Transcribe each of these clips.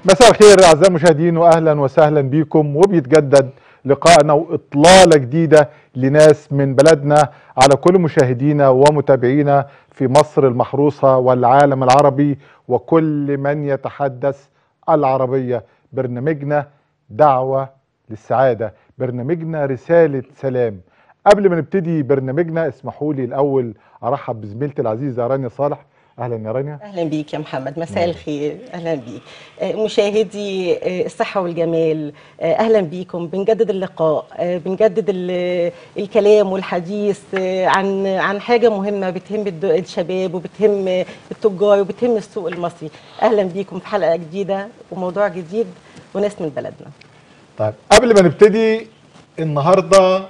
مساء الخير اعزائي المشاهدين واهلا وسهلا بكم وبيتجدد لقائنا واطلاله جديده لناس من بلدنا على كل مشاهدينا ومتابعينا في مصر المحروسه والعالم العربي وكل من يتحدث العربيه برنامجنا دعوه للسعاده برنامجنا رساله سلام قبل ما نبتدي برنامجنا اسمحوا لي الاول ارحب بزميلتي العزيزه رانيا صالح اهلا يا رانيا اهلا بيك يا محمد مساء الخير اهلا بيك آه، مشاهدي آه، الصحه والجمال آه، اهلا بيكم بنجدد اللقاء آه، بنجدد ال- الكلام والحديث آه، عن عن حاجه مهمه بتهم الد- الشباب وبتهم التجار وبتهم السوق المصري اهلا بيكم في حلقه جديده وموضوع جديد وناس من بلدنا طيب قبل ما نبتدي النهارده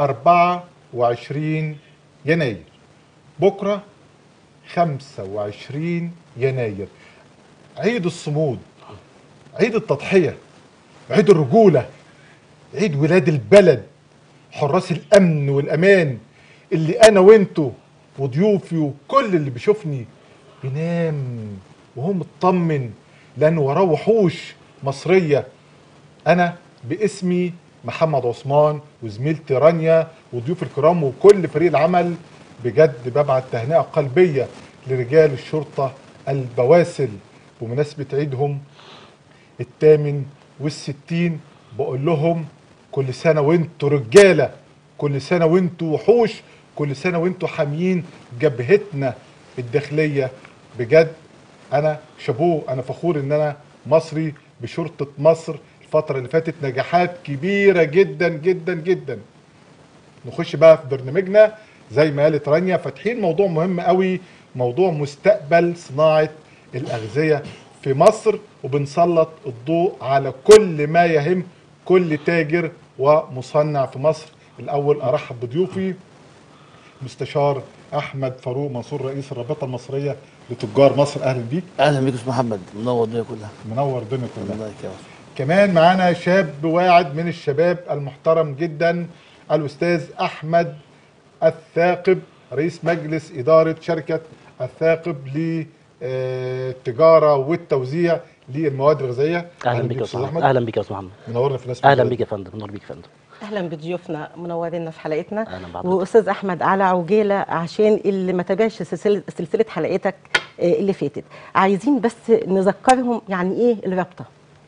24 يناير بكره 25 يناير عيد الصمود عيد التضحيه عيد الرجوله عيد ولاد البلد حراس الامن والامان اللي انا وانتو وضيوفي وكل اللي بيشوفني بينام وهو مطمن لانه وراه وحوش مصريه انا باسمي محمد عثمان وزميلتي رانيا وضيوف الكرام وكل فريق العمل بجد ببعت تهنئه قلبيه لرجال الشرطه البواسل بمناسبه عيدهم الثامن والستين بقول لهم كل سنه وانتوا رجاله كل سنه وانتوا وحوش كل سنه وانتوا حاميين جبهتنا الداخليه بجد انا شابوه انا فخور ان انا مصري بشرطه مصر الفتره اللي فاتت نجاحات كبيره جدا جدا جدا نخش بقى في برنامجنا زي ما قالت رانيا فاتحين موضوع مهم قوي موضوع مستقبل صناعه الاغذيه في مصر وبنسلط الضوء على كل ما يهم كل تاجر ومصنع في مصر الاول ارحب بضيوفي مستشار احمد فاروق منصور رئيس الرابطه المصريه لتجار مصر اهلا بيك اهلا بيك يا استاذ محمد منور الدنيا كلها منور الدنيا كلها الله يكرمك كمان معانا شاب واعد من الشباب المحترم جدا الاستاذ احمد الثاقب رئيس مجلس اداره شركه الثاقب للتجاره والتوزيع للمواد الغذائيه اهلا بيك يا استاذ استاذ احمد اهلا بيك يا استاذ محمد منورنا في ناس اهلا بيك يا فندم منور بيك يا فندم اهلا بضيوفنا منورينا في حلقتنا أهلا بحضرتك. واستاذ احمد على عجاله عشان اللي ما تابعش سلسله سلسله حلقتك آه، اللي فاتت عايزين بس نذكرهم يعني ايه الرابطه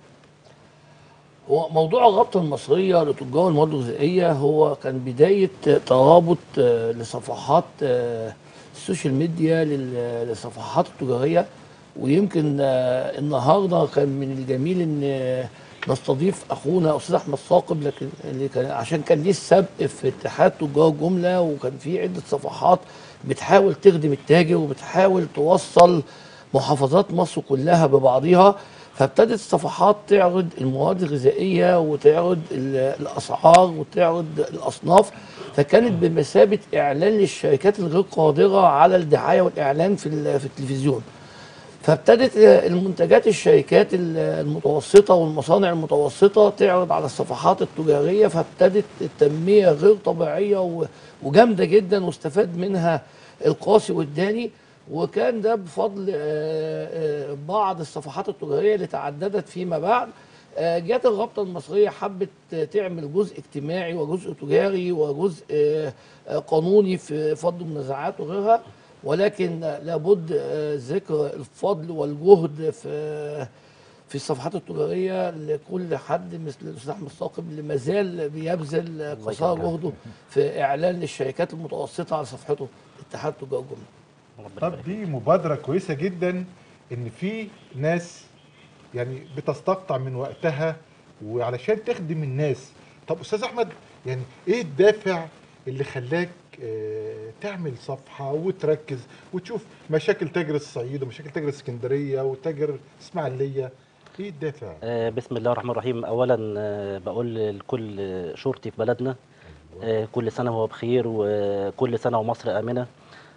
هو موضوع الرابطه المصريه لتجار المواد الغذائيه هو كان بدايه ترابط آه، لصفحات آه، السوشيال ميديا لل- للصفحات التجاريه ويمكن آه، النهارده كان من الجميل ان آه، نستضيف اخونا استاذ احمد ثاقب لكن اللي كان عشان كان ليه السبق في اتحاد تجار جمله وكان في عده صفحات بتحاول تخدم التاجر وبتحاول توصل محافظات مصر كلها ببعضها فابتدت الصفحات تعرض المواد الغذائيه وتعرض ال- الاسعار وتعرض الاصناف فكانت بمثابه اعلان للشركات الغير قادره على الدعايه والاعلان في ال- في التلفزيون فابتدت المنتجات الشركات المتوسطة والمصانع المتوسطة تعرض على الصفحات التجارية فابتدت التنمية غير طبيعية و- وجامدة جدا واستفاد منها القاسي والداني وكان ده بفضل آه، آه، بعض الصفحات التجارية اللي تعددت فيما بعد آه، جت الرابطة المصرية حبت تعمل جزء اجتماعي وجزء تجاري وجزء آه، آه، قانوني في فض النزاعات وغيرها ولكن لابد آه، ذكر الفضل والجهد في في الصفحات التجاريه لكل حد مثل الاستاذ احمد ثاقب اللي ما زال بيبذل قصارى يكرمك. جهده في اعلان للشركات المتوسطه على صفحته اتحاد تجار جمله. ربنا طب يبارك. دي مبادرة كويسة جدا ان في ناس يعني بتستقطع من وقتها وعلشان تخدم الناس طب استاذ احمد يعني ايه الدافع اللي خلاك آه، تعمل صفحة وتركز وتشوف مشاكل تاجر الصعيد ومشاكل تاجر اسكندرية وتاجر اسماعيلية ايه الدافع؟ آه، بسم الله الرحمن الرحيم اولا آه، بقول لكل شرطي في بلدنا آه، كل سنه وهو بخير وكل سنه ومصر امنه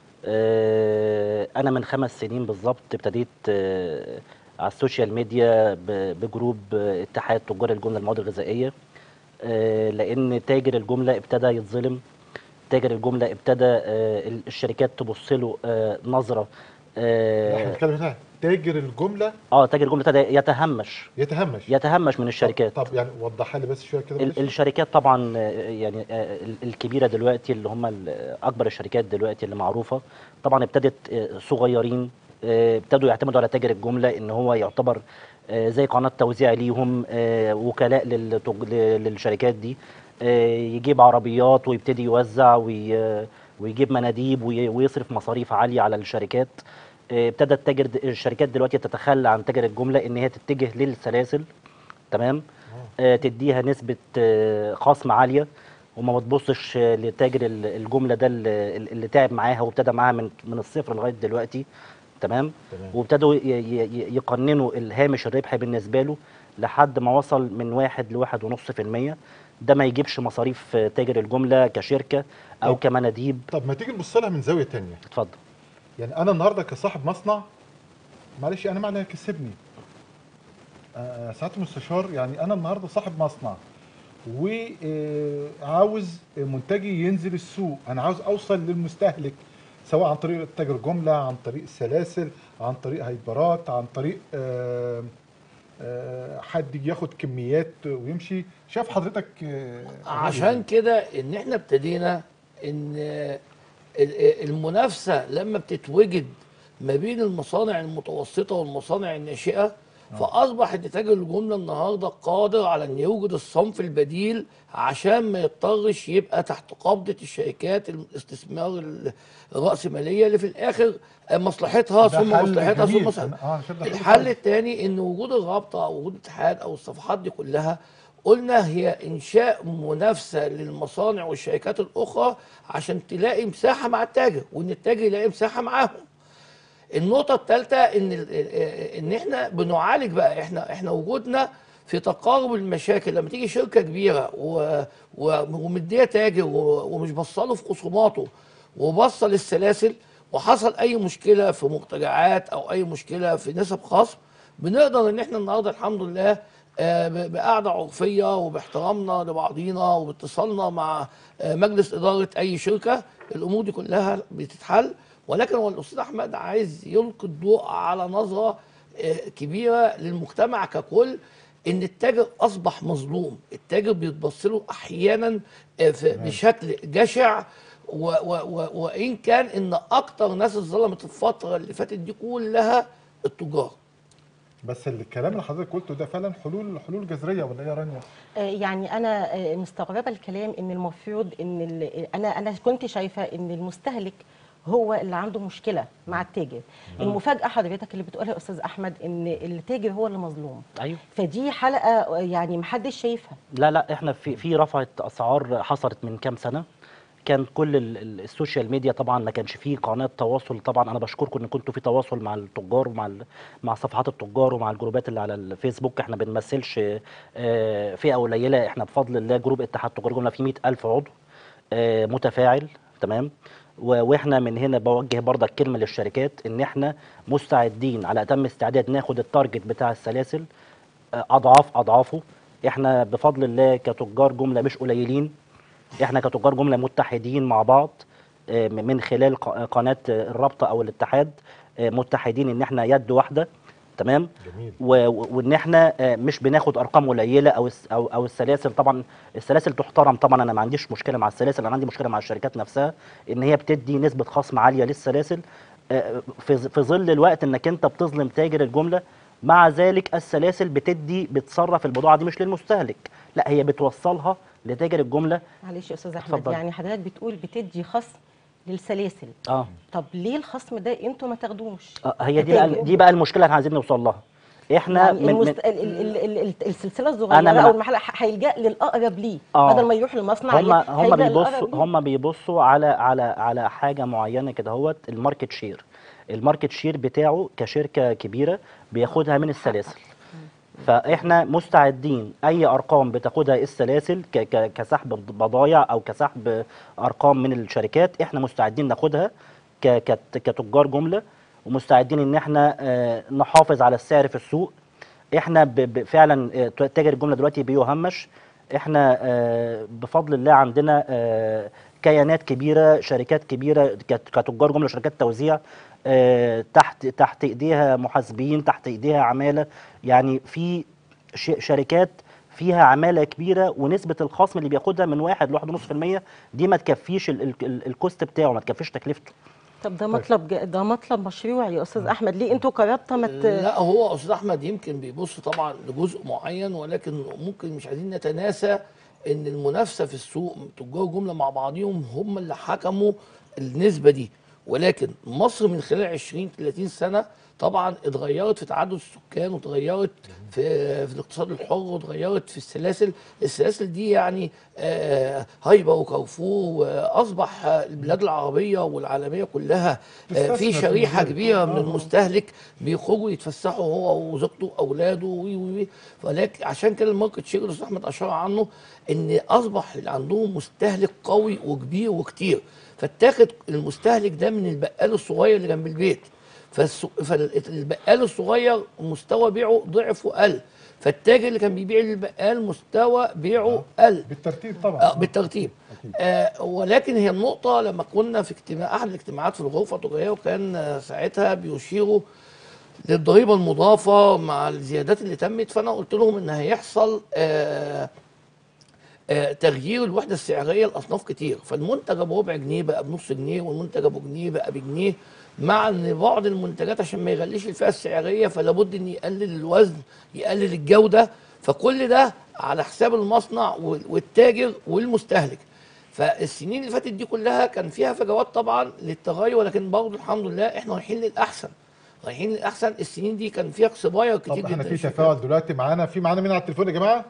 آه، انا من خمس سنين بالظبط ابتديت آه، على السوشيال ميديا ب- بجروب آه، اتحاد تجار الجمله المواد الغذائيه آه، لان تاجر الجمله ابتدى يتظلم تاجر الجمله ابتدى آه، الشركات تبص له آه، نظره احنا آه، بنتكلم هنا تاجر الجمله اه تاجر الجمله ابتدى يتهمش يتهمش يتهمش من الشركات طب, طب يعني وضحها لي بس شويه كده ال- معلش. الشركات طبعا آه، يعني آه، ال- الكبيره دلوقتي اللي هم ال- اكبر الشركات دلوقتي اللي معروفه طبعا ابتدت آه، صغيرين آه، ابتدوا يعتمدوا على تاجر الجمله ان هو يعتبر آه، زي قناه توزيع ليهم آه، وكلاء للتج- ل- للشركات دي آه، يجيب عربيات ويبتدي يوزع وي- ويجيب مناديب وي- ويصرف مصاريف عاليه على الشركات آه، ابتدت تاجر د- الشركات دلوقتي تتخلى عن تاجر الجمله ان هي تتجه للسلاسل تمام آه، تديها نسبة آه، خصم عالية وما بتبصش آه، لتاجر ال- الجملة ده اللي اللي تعب معاها وابتدى معاها من من الصفر لغاية دلوقتي تمام تمام. وابتدوا ي- ي- ي- يقننوا الهامش الربح بالنسبة له لحد ما وصل من واحد لواحد ونص في المية ده ما يجيبش مصاريف آه، تاجر الجملة كشركة أو طب. كمناديب طب ما تيجي نبص لها من زاويه تانية اتفضل يعني انا النهارده كصاحب مصنع معلش انا معنى كسبني آه، سعاده المستشار يعني انا النهارده صاحب مصنع وعاوز منتجي ينزل السوق انا عاوز اوصل للمستهلك سواء عن طريق تاجر جمله عن طريق السلاسل عن طريق هيبرات عن طريق آه، آه، حد ياخد كميات ويمشي شايف حضرتك آه، عشان كده ان احنا ابتدينا ان ال- المنافسه لما بتتوجد ما بين المصانع المتوسطه والمصانع الناشئه فاصبح ان تاجر الجمله النهارده قادر على ان يوجد الصنف البديل عشان ما يضطرش يبقى تحت قبضه الشركات الاستثمار ال- الراسماليه اللي في الاخر مصلحتها ده ثم حل مصلحتها جميل. ثم مصلحتها أنا- آه، أنا شايف ده حل الحل كويس. الثاني ان وجود الرابطه او وجود الاتحاد او الصفحات دي كلها قلنا هي انشاء منافسه للمصانع والشركات الاخرى عشان تلاقي مساحه مع التاجر وان التاجر يلاقي مساحه معاهم النقطه الثالثه ان ال- ان احنا بنعالج بقى احنا احنا وجودنا في تقارب المشاكل لما تيجي شركه كبيره و- و- ومديه تاجر و- ومش بصله في خصوماته وبصه للسلاسل وحصل اي مشكله في مرتجعات او اي مشكله في نسب خصم بنقدر ان احنا النهارده الحمد لله آه، ب- بقعده عرفيه وباحترامنا لبعضينا وباتصالنا مع آه، مجلس اداره اي شركه الامور دي كلها بتتحل ولكن هو الاستاذ احمد عايز يلقي الضوء على نظره آه، كبيره للمجتمع ككل ان التاجر اصبح مظلوم التاجر بيتبص له احيانا آه، في- بشكل جشع و و و وان كان ان اكتر ناس اتظلمت الفتره اللي فاتت دي كلها التجار بس الكلام اللي حضرتك قلته ده فعلا حلول حلول جذريه ولا ايه يا رانيا؟ آه، يعني انا آه، مستغربه الكلام ان المفروض ان ال- انا انا كنت شايفه ان المستهلك هو اللي عنده مشكله مع التاجر المفاجاه حضرتك اللي بتقولها يا استاذ احمد ان التاجر هو اللي مظلوم ايوه فدي حلقه آه، يعني محدش شايفها لا لا احنا في في رفعت اسعار حصلت من كام سنه كان كل ال- ال- السوشيال ميديا طبعا ما كانش فيه قناه تواصل طبعا انا بشكركم ان كنتوا في تواصل مع التجار ومع ال- مع صفحات التجار ومع الجروبات اللي على الفيسبوك احنا بنمثلش آه، فئه قليله احنا بفضل الله جروب اتحاد تجار جمله فيه 100000 عضو آه، متفاعل تمام و- واحنا من هنا بوجه برضك كلمه للشركات ان احنا مستعدين على اتم استعداد ناخد التارجت بتاع السلاسل آه، اضعاف اضعافه احنا بفضل الله كتجار جمله مش قليلين احنا كتجار جمله متحدين مع بعض آه، من خلال ق- قناه آه، الرابطه او الاتحاد آه، متحدين ان احنا يد واحده تمام جميل و- و- وان احنا آه، مش بناخد ارقام قليله او الس- او او السلاسل طبعا السلاسل تحترم طبعا انا ما عنديش مشكله مع السلاسل انا عندي مشكله مع الشركات نفسها ان هي بتدي نسبه خصم عاليه للسلاسل آه، في ظ- في ظل الوقت انك انت بتظلم تاجر الجمله مع ذلك السلاسل بتدي بتصرف البضاعه دي مش للمستهلك لا هي بتوصلها لتاجر الجمله معلش يا استاذ احمد اتفضل. يعني حضرتك بتقول بتدي خصم للسلاسل اه طب ليه الخصم ده انتوا ما تاخدوش آه، هي دي بقى دي بقى المشكله اللي احنا عايزين نوصل لها احنا يعني من المست... من ال... ال... ال... ال... السلسله أنا الصغيره من- او المحل ح- هيلجا للاقرب ليه آه. بدل ما يروح للمصنع هم هي- هم هيلجأ بيبصوا للأقرب ليه. هم بيبصوا على على على حاجه معينه كده هوت الماركت شير الماركت شير بتاعه كشركه كبيره بياخدها من السلاسل فاحنا مستعدين اي ارقام بتاخدها السلاسل ك- ك- كسحب بضايع او كسحب ارقام من الشركات احنا مستعدين ناخدها ك- كت- كتجار جمله ومستعدين ان احنا آه، نحافظ على السعر في السوق احنا ب- ب- فعلا آه، تاجر الجمله دلوقتي بيهمش احنا آه، بفضل الله عندنا آه، كيانات كبيره شركات كبيره كت- كتجار جمله شركات توزيع آه، تحت تحت ايديها محاسبين تحت ايديها عماله يعني في ش- شركات فيها عماله كبيره ونسبه الخصم اللي بياخدها من واحد لواحد ونص في المية دي ما تكفيش ال- ال- ال- الكوست بتاعه ما تكفيش تكلفته طب ده مطلب ج- ده مطلب مشروع يا استاذ احمد ليه انتوا كرابطه ما ت... لا هو استاذ احمد يمكن بيبص طبعا لجزء معين ولكن ممكن مش عايزين نتناسى ان المنافسه في السوق تجار جمله مع بعضهم هم اللي حكموا النسبه دي ولكن مصر من خلال 20 30 سنه طبعا اتغيرت في تعدد السكان واتغيرت في في الاقتصاد الحر واتغيرت في السلاسل السلاسل دي يعني آه، هايبر وكارفور واصبح البلاد العربيه والعالميه كلها آه، في تستثمر في شريحه المجال. كبيره آه، من آه. المستهلك بيخرجوا يتفسحوا هو وزوجته واولاده وي وي وي ولكن عشان كده الماركت شير اللي أستاذ احمد اشار عنه ان اصبح اللي عندهم مستهلك قوي وكبير وكتير فاتاخد المستهلك ده من البقال الصغير اللي جنب البيت فالسو- فالبقال الصغير مستوى بيعه ضعف وقل فالتاجر اللي كان بيبيع للبقال مستوى بيعه قل بالترتيب طبعا آه بالترتيب آه ولكن هي النقطة لما كنا في اجتماع أحد الاجتماعات في الغرفة التجارية وكان آه ساعتها بيشيروا للضريبة المضافة مع الزيادات اللي تمت فأنا قلت لهم إن هيحصل آه آه تغيير الوحدة السعرية لأصناف كتير فالمنتج أبو ربع جنيه بقى بنص جنيه والمنتج أبو جنيه بقى بجنيه مع ان بعض المنتجات عشان ما يغليش الفئه السعريه فلا بد ان يقلل الوزن يقلل الجوده فكل ده على حساب المصنع وال- والتاجر والمستهلك فالسنين اللي فاتت دي كلها كان فيها فجوات طبعا للتغير ولكن برضه الحمد لله احنا رايحين للاحسن رايحين للاحسن السنين دي كان فيها صباير طب كتير احنا جدا في تفاعل دلوقتي معانا في معانا مين على التليفون يا جماعه؟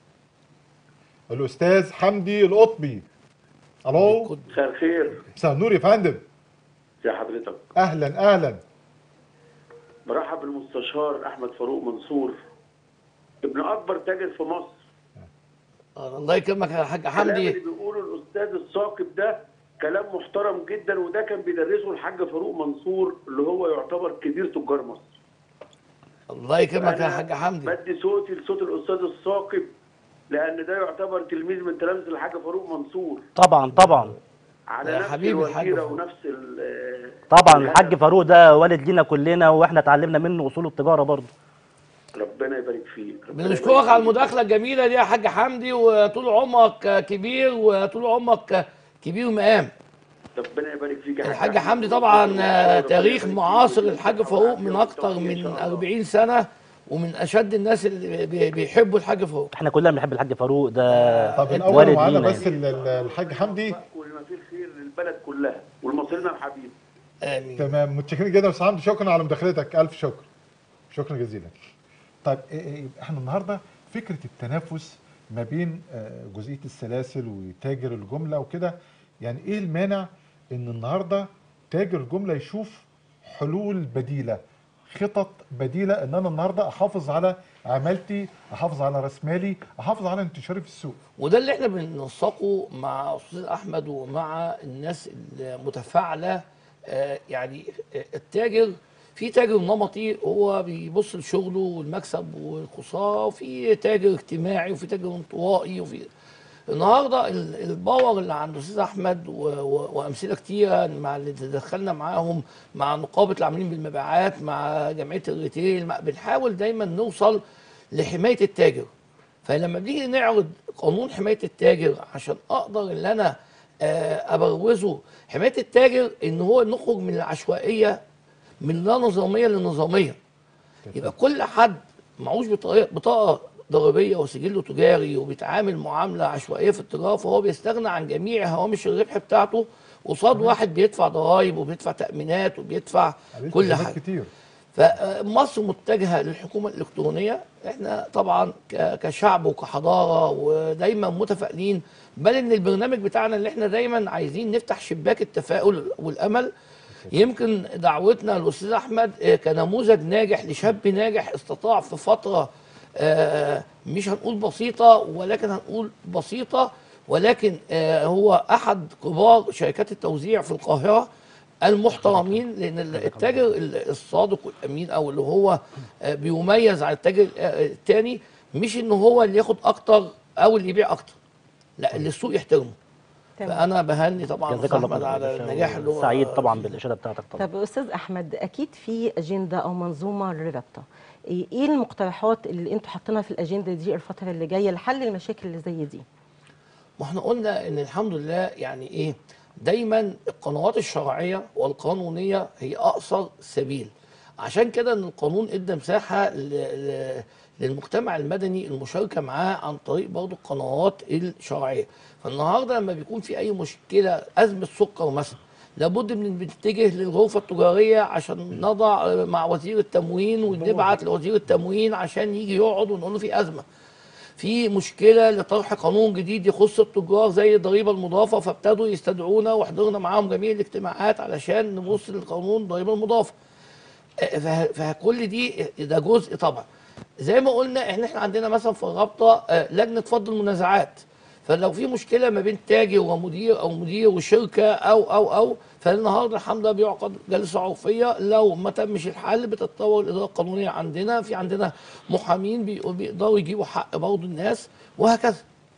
الاستاذ حمدي القطبي الو مساء الخير مساء النور يا فندم يا حضرتك اهلا اهلا برحب بالمستشار احمد فاروق منصور ابن اكبر تاجر في مصر آه، الله يكرمك يا حاج الكلام اللي حمدي بيقوله الاستاذ الثاقب ده كلام محترم جدا وده كان بيدرسه الحاج فاروق منصور اللي هو يعتبر كبير تجار مصر الله يكرمك يا أنا حاج حمدي بدي صوتي لصوت الاستاذ الثاقب لان ده يعتبر تلميذ من تلامذه الحاج فاروق منصور طبعا طبعا على يا نفس حبيبي الحاج الوتيره فاروق. ونفس ال- طبعا الهدف. الحاج فاروق ده والد لينا كلنا واحنا اتعلمنا منه اصول التجاره برضه ربنا يبارك فيك ربنا بنشكرك يبارك على فيك. المداخلة الجميلة دي يا حاج حمدي وطول عمرك كبير وطول عمرك كبير مقام ربنا يبارك فيك يا الحاج حمدي طبعا آه، تاريخ معاصر الحاج فاروق من اكتر من 40 سنه ومن اشد الناس اللي بي- بيحبوا الحاج فاروق احنا كلنا بنحب الحاج فاروق ده طب والد الاول معانا لينا بس ال- ال- الحاج حمدي ولما فيه الخير للبلد كلها والمصريين الحبيب امين تمام متشكرين جدا يا استاذ حمدي شكرا على مداخلتك الف شكر شكرا جزيلا طيب إيه- إيه، احنا النهارده فكره التنافس ما بين آه، جزئيه السلاسل وتاجر الجمله وكده يعني ايه المانع ان النهارده تاجر الجمله يشوف حلول بديله خطط بديله ان انا النهارده احافظ على عمالتي احافظ على راس مالي احافظ على انتشاري في السوق وده اللي احنا بننسقه مع استاذ احمد ومع الناس المتفاعله آه، يعني آه، التاجر في تاجر نمطي هو بيبص لشغله والمكسب والخساره وفي تاجر اجتماعي وفي تاجر انطوائي وفي النهارده ال- الباور اللي عند استاذ احمد و- و- وامثله كتيره مع اللي تدخلنا معاهم مع نقابه العاملين بالمبيعات مع جمعيه الريتيل مع- بنحاول دايما نوصل لحمايه التاجر فلما بنيجي نعرض قانون حمايه التاجر عشان اقدر ان انا آه، ابروزه حمايه التاجر ان هو نخرج من العشوائيه من لا نظاميه لنظاميه يبقى كل حد معهوش بطاقه بطاقه ضريبيه وسجل تجاري وبيتعامل معامله عشوائيه في التجاره فهو بيستغنى عن جميع هوامش الربح بتاعته قصاد واحد بيدفع ضرائب وبيدفع تامينات وبيدفع عليه كل التزامات حاجه كتير فمصر متجهه للحكومه الالكترونيه احنا طبعا ك- كشعب وكحضاره ودايما متفائلين بل ان البرنامج بتاعنا اللي احنا دايما عايزين نفتح شباك التفاؤل والامل يمكن دعوتنا للاستاذ احمد آه، كنموذج ناجح لشاب ناجح استطاع في فتره آه، مش هنقول بسيطه ولكن هنقول بسيطه ولكن آه، هو احد كبار شركات التوزيع في القاهره المحترمين لان التاجر الصادق والامين او اللي هو آه، بيميز عن التاجر آه، التاني مش ان هو اللي ياخد اكتر او اللي يبيع اكتر لا اللي السوق يحترمه تمام. فانا بهني طبعا جزاك أستاذ الله احمد خير على يا باشا، النجاح اللي هو سعيد طبعا فيه. بالاشاده بتاعتك طبعا طب استاذ احمد اكيد في اجنده او منظومه للرابطه ايه إيه المقترحات اللي انتوا حاطينها في الاجنده دي الفتره اللي جايه لحل المشاكل اللي زي دي ما احنا قلنا ان الحمد لله يعني ايه دايما القنوات الشرعيه والقانونيه هي اقصر سبيل عشان كده ان القانون ادى مساحه ل- ل- للمجتمع المدني المشاركه معاه عن طريق برضه القنوات الشرعيه فالنهارده لما بيكون في اي مشكله ازمه سكر مثلا لابد من بنتجه للغرفه التجاريه عشان نضع مع وزير التموين ونبعت لوزير التموين عشان يجي يقعد ونقول له في ازمه في مشكله لطرح قانون جديد يخص التجار زي الضريبه المضافه فابتدوا يستدعونا وحضرنا معاهم جميع الاجتماعات علشان نبص للقانون الضريبه المضافه آه، فه- فكل دي ده جزء طبعا زي ما قلنا احنا احنا عندنا مثلا في الرابطه آه، لجنه فض المنازعات فلو في مشكله ما بين تاجر ومدير او مدير وشركه او او او فالنهارده الحمد لله بيعقد جلسه عرفيه لو ما تمش الحل بتتطور الاداره القانونيه عندنا في عندنا محامين بي- بيقدروا يجيبوا حق برضه الناس وهكذا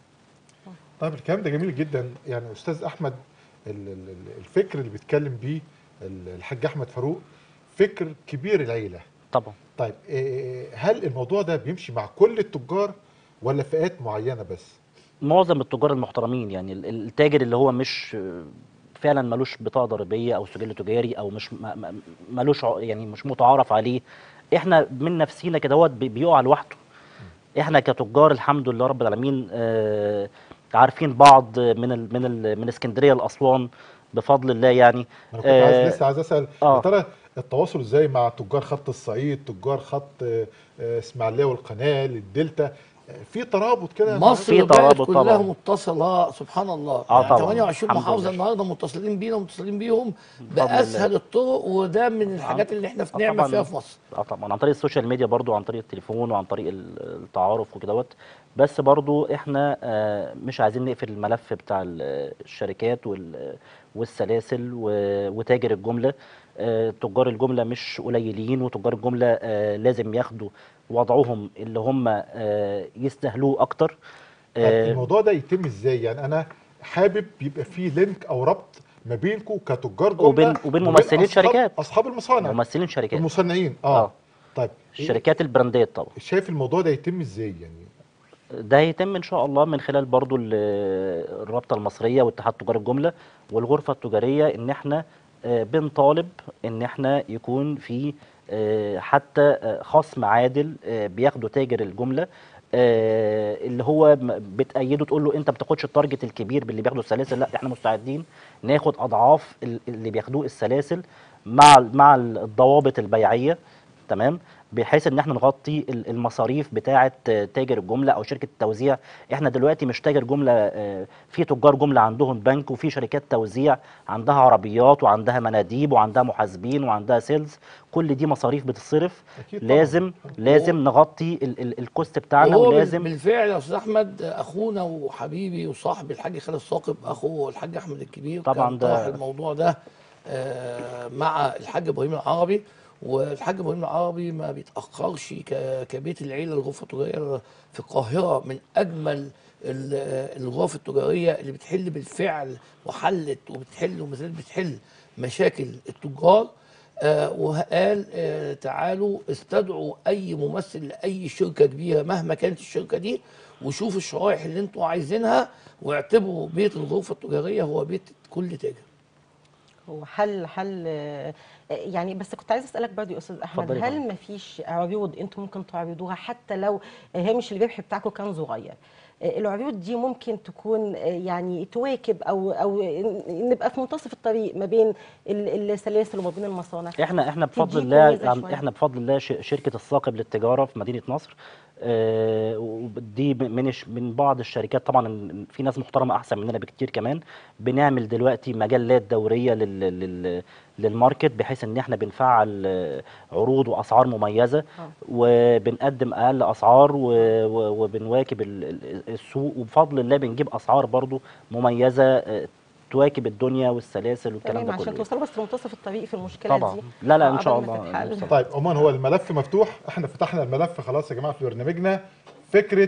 طيب الكلام ده جميل جدا يعني استاذ احمد ال- ال- ال- الفكر اللي بيتكلم بيه ال- الحاج احمد فاروق فكر كبير العيله طبعا طيب إيه، هل الموضوع ده بيمشي مع كل التجار ولا فئات معينه بس معظم التجار المحترمين يعني ال- التاجر اللي هو مش فعلا ملوش بطاقه ضريبيه او سجل تجاري او مش ما- ما- ملوش ع- يعني مش متعارف عليه احنا من نفسينا كده هو بي- بيقع لوحده احنا كتجار الحمد لله رب العالمين آه، عارفين بعض من ال من ال من اسكندريه لاسوان بفضل الله يعني انا كنت عايز آه، لسه عايز اسال آه. يا ترى التواصل ازاي مع تجار خط الصعيد تجار خط آه، آه، اسماعيليه والقناه الدلتا آه، في ترابط كده مصر في بقت ترابط كلها طبعا. متصله سبحان الله آه يعني طبعا. 28 الحمد محافظه لله. النهارده متصلين بينا ومتصلين بيهم بفضل باسهل الله. الطرق وده من الحاجات اللي احنا في آه نعمه طبعاً. فيها في مصر اه طبعا عن طريق السوشيال ميديا برضو عن طريق التليفون وعن طريق ال- التعارف وكدهوت بس برضو احنا آه، مش عايزين نقفل الملف بتاع ال- الشركات وال- والسلاسل و- وتاجر الجمله آه، تجار الجمله مش قليلين وتجار الجمله آه، لازم ياخدوا وضعهم اللي هم آه، يستاهلوه اكتر طيب آه، الموضوع ده يتم ازاي يعني انا حابب يبقى في لينك او ربط ما بينكم كتجار جمله وبين- وبين ممثلين أصحاب- شركات. اصحاب المصانع ممثلين شركات المصنعين اه, آه. طيب إيه- الشركات البراندات طبعا شايف الموضوع ده يتم ازاي يعني ده هيتم ان شاء الله من خلال برضو ال- الرابطه المصريه واتحاد تجار الجمله والغرفه التجاريه ان احنا آه، بنطالب ان احنا يكون في آه، حتى آه، خصم عادل آه، بياخده تاجر الجمله آه، اللي هو م- بتأيده تقول له انت ما بتاخدش التارجت الكبير باللي بياخده السلاسل لا احنا مستعدين ناخد اضعاف ال- اللي بياخدوه السلاسل مع مع الضوابط البيعيه تمام بحيث ان احنا نغطي ال- المصاريف بتاعه آه، تاجر الجمله او شركه التوزيع احنا دلوقتي مش تاجر جمله آه، في تجار جمله عندهم بنك وفي شركات توزيع عندها عربيات وعندها مناديب وعندها محاسبين وعندها سيلز كل دي مصاريف بتصرف أكيد طبعاً. لازم لازم نغطي ال- ال- الكوست بتاعنا وهو بال- ولازم بالفعل يا استاذ احمد اخونا وحبيبي وصاحبي الحاج خالد ثاقب اخوه الحاج احمد الكبير طبعاً كان ده- طرح الموضوع ده آه، مع الحاج ابراهيم العربي والحاج ابراهيم العربي ما بيتاخرش ك- كبيت العيله الغرفه التجاريه في القاهره من اجمل ال- الغرف التجاريه اللي بتحل بالفعل وحلت وبتحل وما زالت بتحل مشاكل التجار آه وقال آه تعالوا استدعوا اي ممثل لاي شركه كبيره مهما كانت الشركه دي وشوفوا الشرائح اللي انتوا عايزينها واعتبروا بيت الغرفه التجاريه هو بيت كل تاجر هو حل حل آه، يعني بس كنت عايز اسالك برضه يا استاذ احمد اتفضلي هل طبعا. ما فيش عروض انتم ممكن تعرضوها حتى لو هامش الربح بتاعكم كان صغير آه، العروض دي ممكن تكون آه، يعني تواكب او او نبقى في منتصف الطريق ما بين ال- السلاسل وما بين المصانع احنا احنا بفضل تديكوا الله ميزة عم- شوية. احنا بفضل الله ش- شركه الثاقب للتجاره في مدينه نصر آه، ودي من الش- من بعض الشركات طبعا ال- في ناس محترمه احسن مننا بكتير كمان بنعمل دلوقتي مجلات دوريه لل لل للماركت بحيث ان احنا بنفعل آه، عروض واسعار مميزه آه. وبنقدم اقل اسعار و- و- وبنواكب ال- ال- السوق وبفضل الله بنجيب اسعار برضو مميزه آه، تواكب الدنيا والسلاسل والكلام تمام ده عشان كله توصلوا بس لمنتصف الطريق في المشكله طبعا دي لا لا آه، ان شاء قبل ما الله تتحل. طيب عموما هو الملف مفتوح احنا فتحنا الملف خلاص يا جماعه في برنامجنا فكره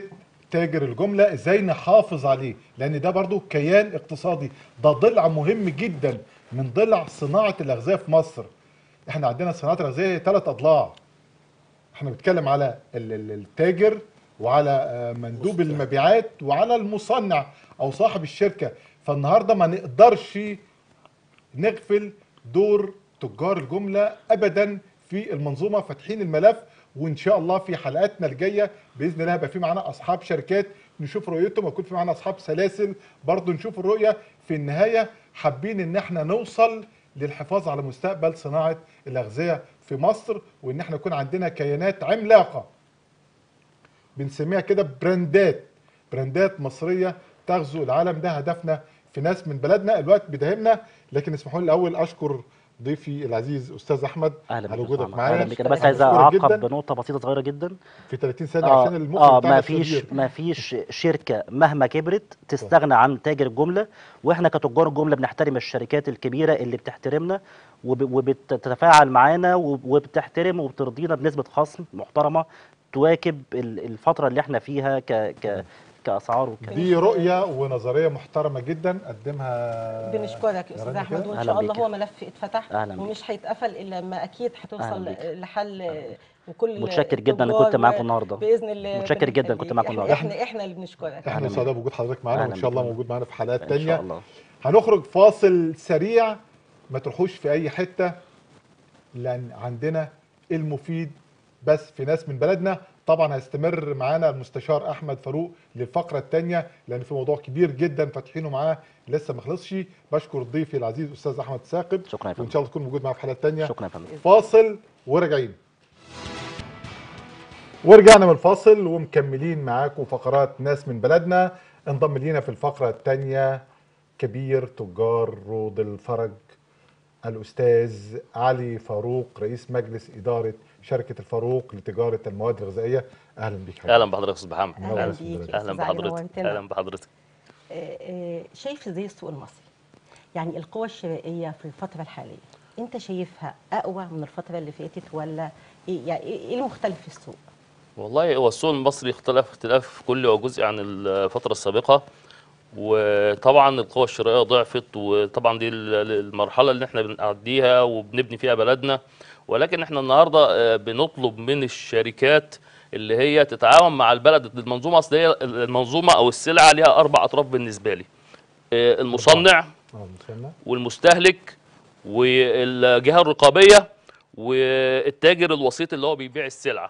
تاجر الجمله ازاي نحافظ عليه لان ده برضو كيان اقتصادي ده ضلع مهم جدا من ضلع صناعه الاغذيه في مصر احنا عندنا صناعه الاغذيه ثلاث اضلاع احنا بنتكلم على ال- ال- التاجر وعلى آه، مندوب المبيعات وعلى المصنع او صاحب الشركه فالنهارده ما نقدرش نغفل دور تجار الجمله ابدا في المنظومه فاتحين الملف وان شاء الله في حلقاتنا الجايه باذن الله هيبقى في معانا اصحاب شركات نشوف رؤيتهم ويكون في معانا اصحاب سلاسل برضه نشوف الرؤيه في النهايه حابين ان احنا نوصل للحفاظ على مستقبل صناعه الاغذيه في مصر وان احنا يكون عندنا كيانات عملاقه بنسميها كده براندات براندات مصريه تغزو العالم ده هدفنا في ناس من بلدنا الوقت بيداهمنا لكن اسمحوا لي الاول اشكر ضيفي العزيز استاذ احمد اهلا على بك وجودك أستاذ معايا اهلا بك انا بس أنا عايز بشكرك اعقب جداً بنقطه بسيطه صغيره جدا في 30 ثانيه اه عشان المخرج اه بتاعنا ما فيش الشرير. ما فيش شركه مهما كبرت تستغنى عن تاجر الجمله واحنا كتجار الجمله بنحترم الشركات الكبيره اللي بتحترمنا وب- وبتتفاعل معانا وب- وبتحترم وبترضينا بنسبه خصم محترمه تواكب ال- الفتره اللي احنا فيها ك ك كاسعار وكده دي رؤيه ونظريه محترمه جدا قدمها بنشكرك يا يا استاذ رنا احمد كده. وان أهلا شاء الله بيك. هو ملف اتفتح أهلا بيك. ومش هيتقفل الا لما اكيد هتوصل أهلا بيك. لحل وكل متشكر جدا إن التجار كنت معاكم و- النهاردة. باذن الله متشكر ربنا جدا كنت يخليك. معاكم احنا النهاردة. احنا احنا اللي بنشكرك احنا أهلا سعداء بوجود حضرتك معانا أهلا وان شاء الله بك. موجود معانا في حلقات ان تانية شاء الله هنخرج فاصل سريع ما تروحوش في اي حته لان عندنا المفيد بس في ناس من بلدنا طبعا هيستمر معانا المستشار احمد فاروق للفقره الثانيه لان في موضوع كبير جدا فاتحينه معاه لسه ما خلصش بشكر ضيفي العزيز استاذ احمد ثاقب شكرا يا فندم. وان شاء الله تكون موجود معاه في حلقات تانية شكرا يا فندم فاصل وراجعين ورجعنا من الفاصل ومكملين معاكم فقرات ناس من بلدنا انضم لينا في الفقرة الثانية كبير تجار روض الفرج الأستاذ علي فاروق رئيس مجلس إدارة شركة الفاروق لتجارة المواد الغذائية أهلا بك حبيبي. اهلا بحضرتك يا استاذ محمد اهلا أهلا بيك بك. يا اهلا أستاذ علي، بحضرتك نورتنا. اهلا بحضرتك آه، آه، شايف ازاي السوق المصري يعني القوى الشرائيه في الفتره الحاليه انت شايفها اقوى من الفتره اللي فاتت ولا ايه يعني ايه إيه المختلف في السوق والله هو السوق المصري اختلف اختلاف كلي وجزئي عن الفتره السابقه وطبعا القوى الشرائيه ضعفت وطبعا دي ال- المرحله اللي احنا بنعديها وبنبني فيها بلدنا ولكن احنا النهارده آه، بنطلب من الشركات اللي هي تتعاون مع البلد المنظومه اصل هي المنظومه او السلعه ليها اربع اطراف بالنسبه لي آه، المصنع آه، مثلنا. والمستهلك والجهه الرقابيه والتاجر الوسيط اللي هو بيبيع السلعه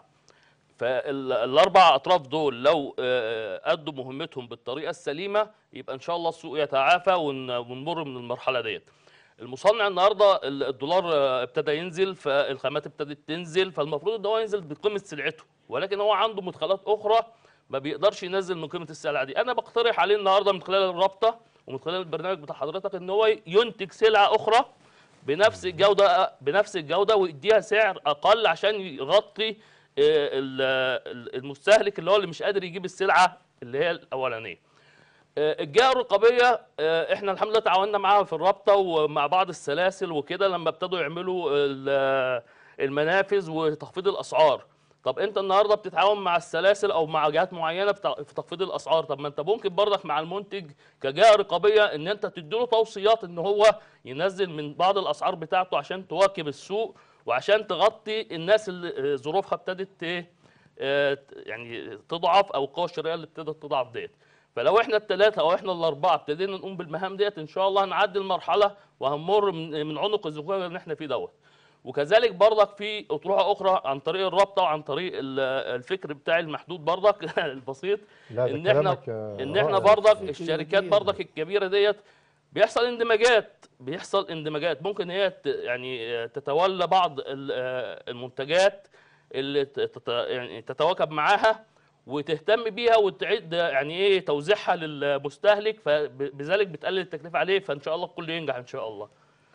فالاربع اطراف دول لو آه، ادوا مهمتهم بالطريقه السليمه يبقى ان شاء الله السوق يتعافى ون- ونمر من المرحله ديت المصنع النهارده ال- الدولار آه، ابتدى ينزل فالخامات ابتدت تنزل فالمفروض ان هو ينزل بقيمه سلعته ولكن هو عنده مدخلات اخرى ما بيقدرش ينزل من قيمه السلعه دي انا بقترح عليه النهارده من خلال الرابطه ومن خلال البرنامج بتاع حضرتك ان هو ينتج سلعه اخرى بنفس الجوده بنفس الجوده ويديها سعر اقل عشان يغطي آه، ال- ال- المستهلك اللي هو اللي مش قادر يجيب السلعه اللي هي الاولانيه آه، الجهه الرقابيه آه، احنا الحمد لله تعاوننا معاها في الرابطه ومع بعض السلاسل وكده لما ابتدوا يعملوا ال- المنافذ وتخفيض الاسعار طب انت النهارده بتتعاون مع السلاسل او مع جهات معينه في ت- في تخفيض الاسعار طب ما انت ممكن برضك مع المنتج كجهه رقابيه ان انت تديله توصيات ان هو ينزل من بعض الاسعار بتاعته عشان تواكب السوق وعشان تغطي الناس اللي آه، ظروفها ابتدت ايه آه، ت- يعني تضعف او القوى الشرائيه اللي ابتدت تضعف ديت فلو احنا الثلاثه او احنا الاربعه ابتدينا نقوم بالمهام ديت ان شاء الله هنعدي المرحله وهنمر من من عنق الزجاجه اللي احنا فيه دوت وكذلك برضك في اطروحه اخرى عن طريق الرابطه وعن طريق ال- الفكر بتاعي المحدود برضك البسيط لا ده ان احنا كلامك، آه، ان احنا رائع. برضك الشركات برضك الكبيره ديت بيحصل اندماجات بيحصل اندماجات ممكن هي ت- يعني آه، تتولى بعض ال- آه، المنتجات اللي ت- تت- يعني تتواكب معاها وتهتم بيها وتعيد يعني ايه توزيعها للمستهلك فبذلك بتقلل التكلفه عليه فان شاء الله الكل ينجح ان شاء الله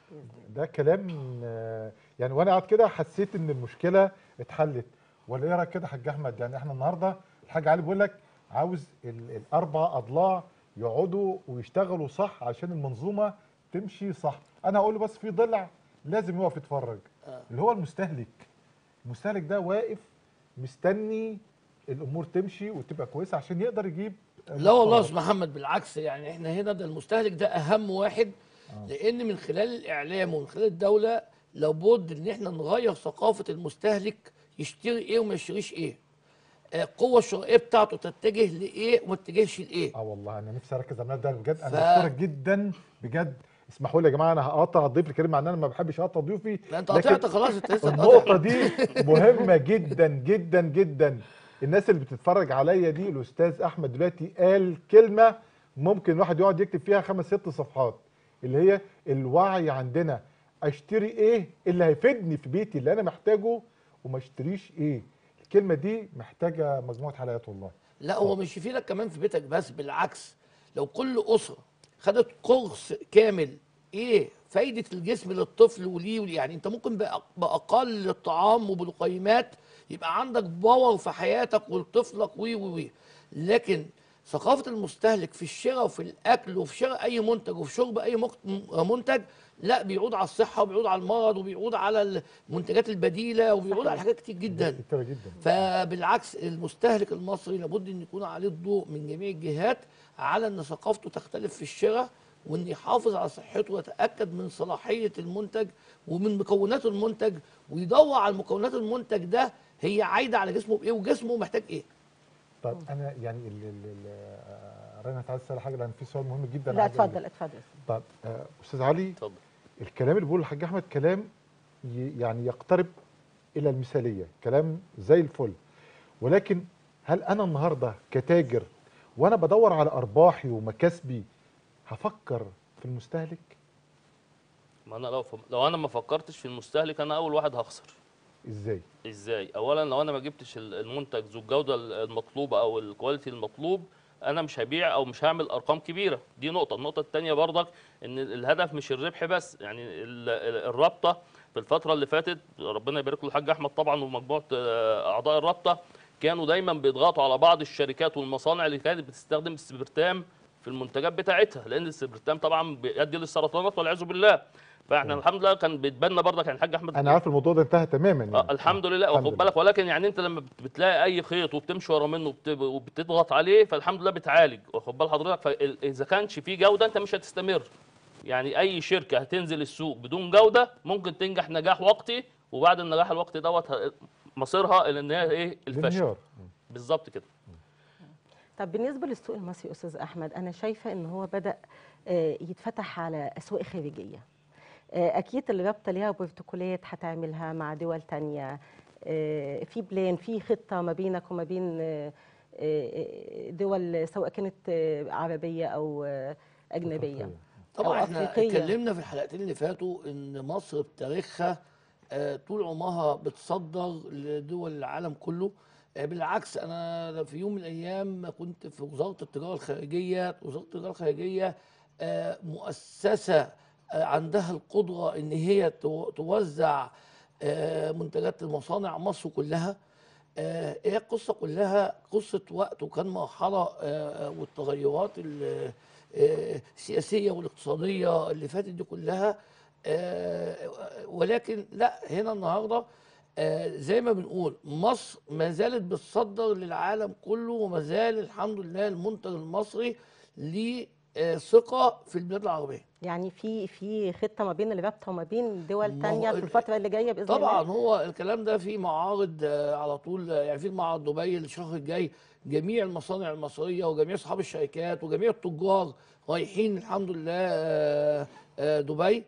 ده كلام آه، يعني وانا قاعد كده حسيت ان المشكله اتحلت ولا ايه رايك كده يا حاج احمد يعني احنا النهارده الحاج علي بيقول لك عاوز ال- الاربع اضلاع يقعدوا ويشتغلوا صح عشان المنظومه تمشي صح انا هقول له بس في ضلع لازم يقف يتفرج اللي هو المستهلك المستهلك ده واقف مستني الامور تمشي وتبقى كويسه عشان يقدر يجيب لا والله يا مقترض. استاذ محمد بالعكس يعني احنا هنا ده المستهلك ده اهم واحد لان من خلال الاعلام ومن خلال الدوله لابد ان احنا نغير ثقافه المستهلك يشتري ايه وما يشتريش ايه آه، القوه الشرائيه بتاعته تتجه لايه وما تتجهش لايه اه والله انا نفسي اركز على الموضوع ده بجد ف- انا بشكرك جدا بجد اسمحوا لي يا جماعه انا هقاطع الضيف الكريم مع ان انا ما بحبش اقاطع ضيوفي لا انت لكن قطعت خلاص انت لسه النقطة قاطع. دي مهمة جدا جدا جدا الناس اللي بتتفرج عليا دي الأستاذ أحمد دلوقتي قال كلمة ممكن الواحد يقعد يكتب فيها خمس ست صفحات اللي هي الوعي عندنا اشتري ايه اللي هيفيدني في بيتي اللي انا محتاجه وما اشتريش ايه الكلمة دي محتاجة مجموعة حلقات والله لا هو مش يفيدك كمان في بيتك بس بالعكس لو كل اسره خدت كورس كامل ايه فايده الجسم للطفل وليه وليه يعني انت ممكن بأ- باقل الطعام وبالقيمات يبقى عندك باور في حياتك ولطفلك وي وي وي لكن ثقافه المستهلك في الشراء وفي الاكل وفي شراء اي منتج وفي شرب اي مك- م- منتج لا بيعود على الصحه وبيعود على المرض وبيعود على المنتجات البديله وبيعود على حاجات كتير جدا كتيرة جدا فبالعكس المستهلك المصري لابد ان يكون عليه الضوء من جميع الجهات على ان ثقافته تختلف في الشراء وان يحافظ على صحته ويتاكد من صلاحيه المنتج ومن مكونات المنتج ويدور على مكونات المنتج ده هي عايده على جسمه بايه وجسمه محتاج ايه طب انا يعني ال ال ال آه، رنا انت عايز تسال حاجه لان في سؤال مهم جدا لا عايز أقوله. اتفضل اتفضل طب آه، استاذ علي اتفضل الكلام اللي بيقوله الحاج احمد كلام ي- يعني يقترب الى المثاليه كلام زي الفل ولكن هل انا النهارده كتاجر وانا بدور على ارباحي ومكاسبي هفكر في المستهلك ما انا لو ف... لو انا ما فكرتش في المستهلك انا اول واحد هخسر ازاي ازاي اولا لو انا ما جبتش ال- المنتج ذو الجوده ال- المطلوبه او الكواليتي المطلوب انا مش هبيع او مش هعمل ارقام كبيره دي نقطه النقطه الثانيه برضك ان ال- الهدف مش الربح بس يعني ال- ال- الرابطه في الفتره اللي فاتت ربنا يبارك له الحاج احمد طبعا ومجموعه آه، اعضاء الرابطه كانوا دايما بيضغطوا على بعض الشركات والمصانع اللي كانت بتستخدم السبرتام في المنتجات بتاعتها لان السبرتام طبعا بيؤدي للسرطانات والعياذ بالله فاحنا الحمد لله كان بيتبنى برضك يعني الحاج احمد انا عارف الموضوع ده انتهى تماما يعني. آه الحمد لله الحمد واخد بالك ولكن يعني انت لما بت- بتلاقي اي خيط وبتمشي ورا منه وبت- وبتضغط عليه فالحمد لله بتعالج واخد بال حضرتك فاذا كانش في جوده انت مش هتستمر يعني اي شركه هتنزل السوق بدون جوده ممكن تنجح نجاح وقتي وبعد النجاح الوقتي دوت ه- مصيرها الى ان هي ايه الفشل الانهيار بالظبط كده طب بالنسبه للسوق المصري استاذ احمد انا شايفه ان هو بدا آه، يتفتح على اسواق خارجيه آه، اكيد الرابطه ليها بروتوكولات هتعملها مع دول تانية آه، في بلان في خطه ما بينك وما بين آه، آه، دول سواء كانت آه، عربيه او آه، اجنبيه طبعا أو احنا أفريقية. اتكلمنا في الحلقتين اللي فاتوا ان مصر بتاريخها آه، طول عمرها بتصدر لدول العالم كله آه، بالعكس انا في يوم من الايام كنت في وزاره التجاره الخارجيه وزاره التجاره الخارجيه آه، مؤسسه آه، عندها القدره ان هي تو- توزع آه، منتجات المصانع مصر كلها آه، هي القصة كلها قصة وقت وكان مرحلة آه، آه، والتغيرات ال- آه، السياسية والاقتصادية اللي فاتت دي كلها آه، ولكن لا هنا النهاردة آه، زي ما بنقول مصر ما زالت بتصدر للعالم كله وما زال الحمد لله المنتج المصري ليه آه، ثقة في البلاد العربية يعني في في خطه ما بين الرابطه وما بين دول ما تانية هو في ال- الفتره اللي جايه باذن طبعا الله هو الكلام ده في معارض آه، على طول آه، يعني في معرض دبي الشهر الجاي جميع المصانع المصريه وجميع اصحاب الشركات وجميع التجار رايحين الحمد لله آه، آه، دبي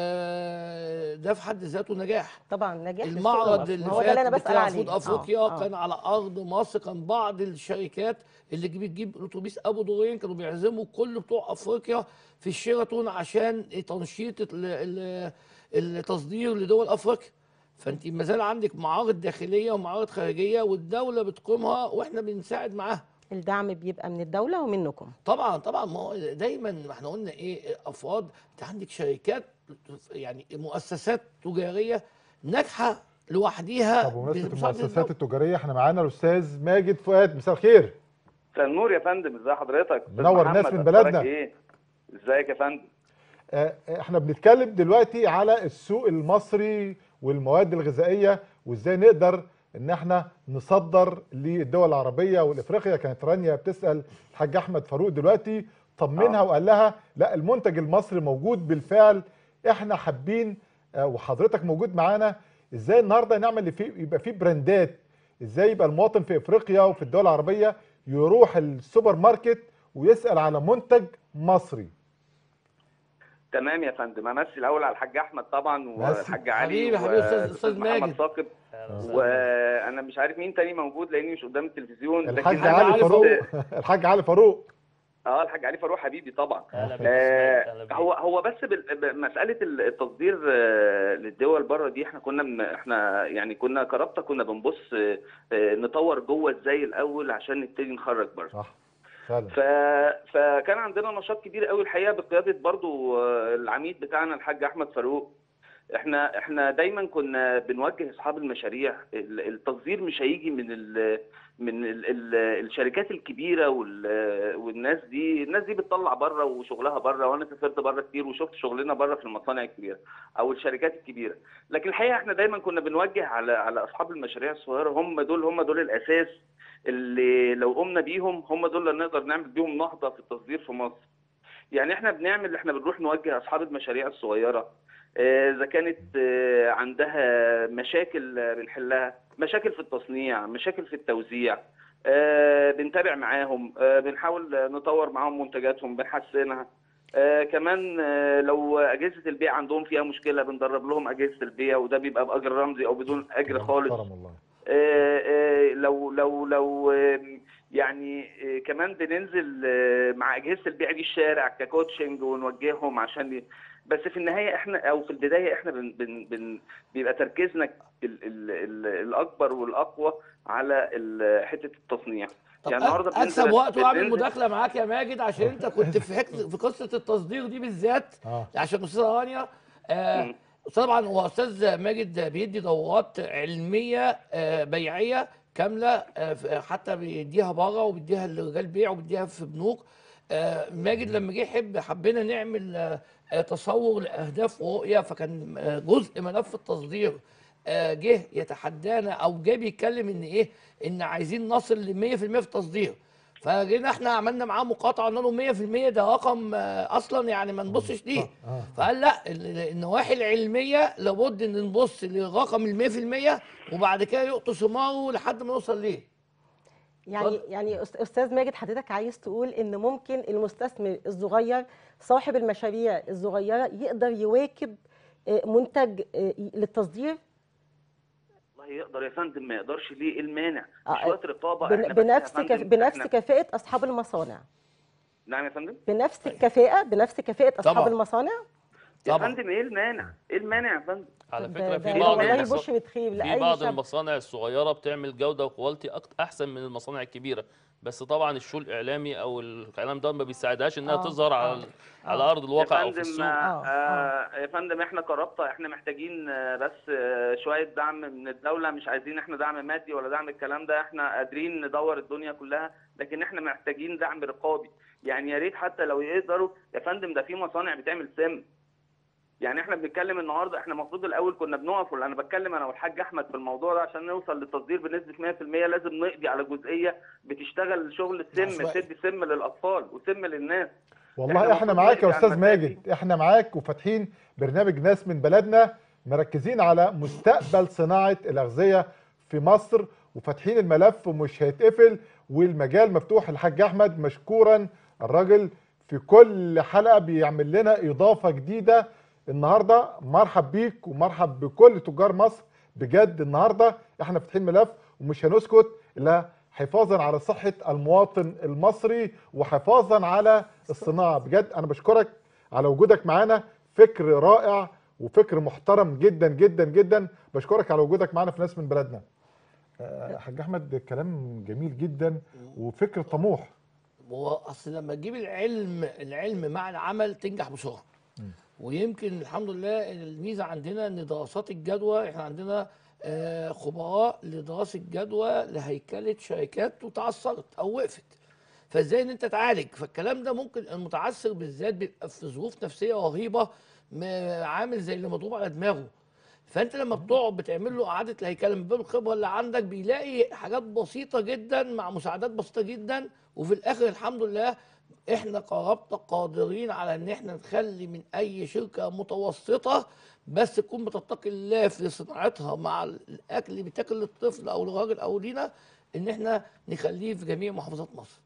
آه، ده في حد ذاته نجاح طبعا نجاح للسوق المعرض المصري. اللي ما هو ده اللي فات انا بسال بتاع عليه فود افريقيا آه، آه. كان على ارض مصر كان بعض الشركات اللي بتجيب تجيب اتوبيس ابو دورين كانوا بيعزموا كل بتوع افريقيا في الشيراتون عشان تنشيط ال- ال- التصدير لدول افريقيا فانت ما زال عندك معارض داخليه ومعارض خارجيه والدوله بتقيمها واحنا بنساعد معاها الدعم بيبقى من الدوله ومنكم طبعا طبعا ما هو دايما ما احنا قلنا ايه افراد انت عندك شركات يعني مؤسسات تجاريه ناجحه لوحديها طب بمناسبه بمساعدة المؤسسات الدولة. التجاريه احنا معانا الاستاذ ماجد فؤاد مساء الخير مساء النور يا فندم ازي حضرتك أستاذ منور محمد، ناس من أخبارك بلدنا. ايه ازيك يا فندم آه، احنا بنتكلم دلوقتي على السوق المصري والمواد الغذائيه وازاي نقدر ان احنا نصدر للدول العربيه والافريقيا كانت رانيا بتسال الحاج احمد فاروق دلوقتي طمنها آه. وقال لها لا المنتج المصري موجود بالفعل احنا حابين آه، وحضرتك موجود معانا ازاي النهارده نعمل اللي فيه يبقى فيه براندات ازاي يبقى المواطن في افريقيا وفي الدول العربيه يروح السوبر ماركت ويسال على منتج مصري تمام يا فندم امسي الاول على الحاج احمد طبعا والحاج علي حبيبي- حبيبي أستاذ- والأستاذ أستاذ محمد ماجد. ثاقب وانا مش عارف مين تاني موجود لاني مش قدام التلفزيون الحاج لكن علي علي فاروق الحاج علي فاروق اه الحاج علي فاروق حبيبي طبعا اهلا بيك آه، أهلا بيك. هو هو بس بال- بمساله التصدير آه، للدول بره دي احنا كنا من احنا يعني كنا كرابطه كنا بنبص آه، آه، نطور جوه ازاي الاول عشان نبتدي نخرج بره صح فعلا ف... فكان عندنا نشاط كبير قوي الحقيقه بقياده برضو آه، العميد بتاعنا الحاج احمد فاروق احنا احنا دايما كنا بنوجه اصحاب المشاريع ال- التصدير مش هيجي من ال من ال ال الشركات الكبيره وال والناس دي الناس دي بتطلع بره وشغلها بره وانا سافرت بره كتير وشفت شغلنا بره في المصانع الكبيره او الشركات الكبيره لكن الحقيقه احنا دايما كنا بنوجه على على اصحاب المشاريع الصغيره هم دول هم دول الاساس اللي لو قمنا بيهم هم دول اللي نقدر نعمل بيهم نهضه في التصدير في مصر يعني احنا بنعمل احنا بنروح نوجه اصحاب المشاريع الصغيره آه، اذا كانت آه، عندها مشاكل آه، بنحلها مشاكل في التصنيع مشاكل في التوزيع آه، بنتابع معاهم آه، بنحاول آه، نطور معاهم منتجاتهم بنحسنها آه، كمان آه، لو اجهزه البيع عندهم فيها مشكله بندرب لهم اجهزه البيع وده بيبقى باجر رمزي او بدون اجر خالص محترم والله آه، آه، لو لو لو آه، يعني آه، كمان بننزل آه، مع اجهزه البيع دي الشارع ككوتشنج ونوجههم عشان ي- بس في النهايه احنا او في البدايه احنا بن بن بن بيبقى تركيزنا ال ال ال الاكبر والاقوى على ال- حته التصنيع طب يعني النهارده أك- اكسب بننزل- وقت واعمل بننزل- مداخله معاك يا ماجد عشان انت كنت في حته في قصه التصدير دي بالذات اه عشان استاذ رانيا آه مم. طبعا هو استاذ ماجد بيدي دورات علميه آه بيعيه كامله آه ف- حتى بيديها بره وبيديها لرجال بيع وبيديها في بنوك آه ماجد لما جه يحب حبينا نعمل آه آه، تصور لاهداف ورؤيه فكان آه، جزء ملف التصدير آه، جه يتحدانا او جه بيتكلم ان ايه ان عايزين نصل ل 100% في التصدير فجينا احنا عملنا معاه مقاطعه قلنا له 100% ده رقم آه، اصلا يعني ما نبصش ليه اه فقال لا ال- ال- النواحي العلميه لابد ان نبص للرقم ال 100% وبعد كده يقطوا ثماره لحد ما نوصل ليه يعني اتفضل. يعني أست- استاذ ماجد حضرتك عايز تقول ان ممكن المستثمر الصغير صاحب المشاريع الصغيره يقدر يواكب آه، منتج آه، للتصدير والله يقدر يا فندم ما يقدرش ليه إيه المانع آه، مش وقت رقابه بن- احنا بس يا بنفس كف- فندم بنفس إحنا- كفاءه اصحاب المصانع نعم يا فندم بنفس الكفاءه بنفس كفاءه اصحاب طبعا. المصانع يا طبعا. فندم ايه المانع ايه المانع يا فندم على ده- فكره ده في بعض والله المصا- بشرة خير في لاي بعض شاب المصانع الصغيره بتعمل جوده وكواليتي أكت- احسن من المصانع الكبيره بس طبعا الشو الاعلامي او الكلام ده ما بيساعدهاش انها آه، تظهر على آه، ال- على ارض الواقع او في يا فندم السوق آه، آه يا فندم احنا كرابطه احنا محتاجين آه، بس آه، شويه دعم من الدوله مش عايزين احنا دعم مادي ولا دعم الكلام ده احنا قادرين ندور الدنيا كلها لكن احنا محتاجين دعم رقابي يعني يا ريت حتى لو يقدروا يا فندم ده في مصانع بتعمل سم يعني احنا بنتكلم النهارده احنا المفروض الاول كنا بنقف ولا انا بتكلم انا والحاج احمد في الموضوع ده عشان نوصل للتصدير بنسبه 100% لازم نقضي على جزئيه بتشتغل شغل السم عشوائي. بتدي سم للاطفال وسم للناس والله إحنا احنا المفروض معاك يا نرجع استاذ المساجد. ماجد احنا معاك وفاتحين برنامج ناس من بلدنا مركزين على مستقبل صناعه الاغذيه في مصر وفاتحين الملف ومش هيتقفل والمجال مفتوح الحاج احمد مشكورا الراجل في كل حلقه بيعمل لنا اضافه جديده النهارده مرحب بيك ومرحب بكل تجار مصر بجد النهارده احنا فاتحين ملف ومش هنسكت الا حفاظا على صحه المواطن المصري وحفاظا على الصناعه بجد انا بشكرك على وجودك معانا فكر رائع وفكر محترم جدا جدا جدا بشكرك على وجودك معانا في ناس من بلدنا آه، حاج احمد كلام جميل جدا وفكر طموح هو اصل لما تجيب العلم العلم مع العمل تنجح بسرعه ويمكن الحمد لله الميزه عندنا ان دراسات الجدوى احنا عندنا آه، خبراء لدراسه جدوى لهيكله شركات وتعثرت او وقفت فازاي ان انت تعالج فالكلام ده ممكن المتعثر بالذات بيبقى في ظروف نفسيه رهيبه م- عامل زي اللي مضروب على دماغه فانت لما بتقعد بتعمل له اعاده الهيكله من باب الخبره اللي عندك بيلاقي حاجات بسيطه جدا مع مساعدات بسيطه جدا وفي الاخر الحمد لله احنا كرابطه قادرين على ان احنا نخلي من اي شركه متوسطه بس تكون بتتقي الله في صناعتها مع الاكل اللي بيتاكل للطفل او للراجل او لينا ان احنا نخليه في جميع محافظات مصر.